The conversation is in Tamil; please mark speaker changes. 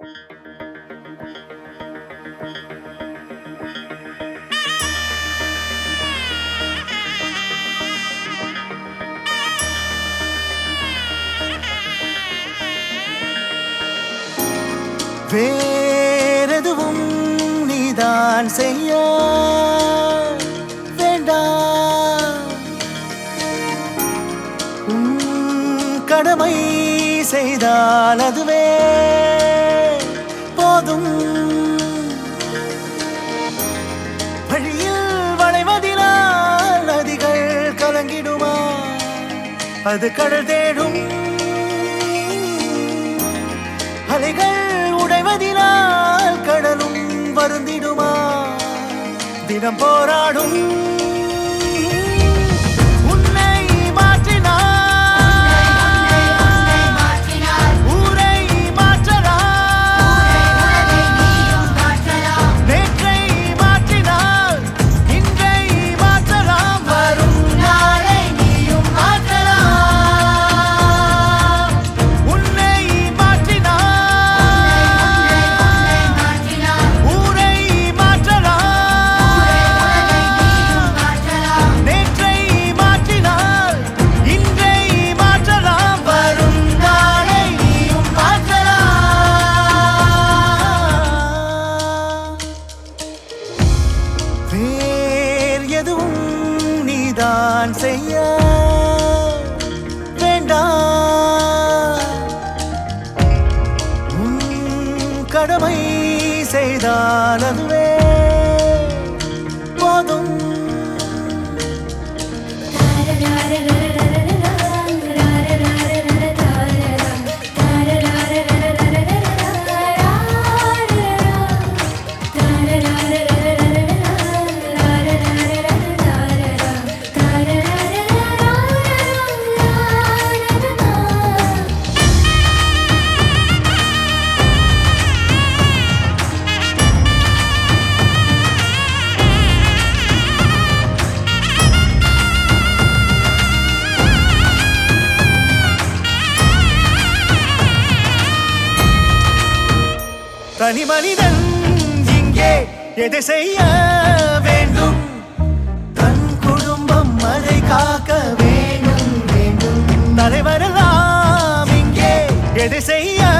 Speaker 1: வேறெதுவும் நீதான் செய்ய வேண்டாம் உன் கடமை செய்தால் அதுவே போதும் வழியில் வளைவதினால் நதிகள் கலங்கிடுமா அது கடல் தேடும் அலைகள் உடைவதினால் கடலும் வருந்திடுமா தினம் போராடும் உன்னை மாற்றினார் ஊரை மாற்றலாம் நேற்றை மாற்றினால் இன்றை மாற்றலாம் வரும் நாளை நீயும் மாற்றலாம் உன்னை மாற்றினார் ஊரை மாற்றலாம் நேற்றை மாற்றினால் இன்றை மாற்றலாம் வரும் நாளை நீயும் மாற்றலாம் வேர் எதுவும் நீதான் செய்ய வேண்டாம் உன் கடமை செய்தால் அதுவே போதும் தனி மனிதன் இங்கே எதை செய்ய வேண்டும் தன் குடும்பம் அதை காக்க வேண்டும் வேண்டும் தலைவரெல்லாம் இங்கே எதை செய்ய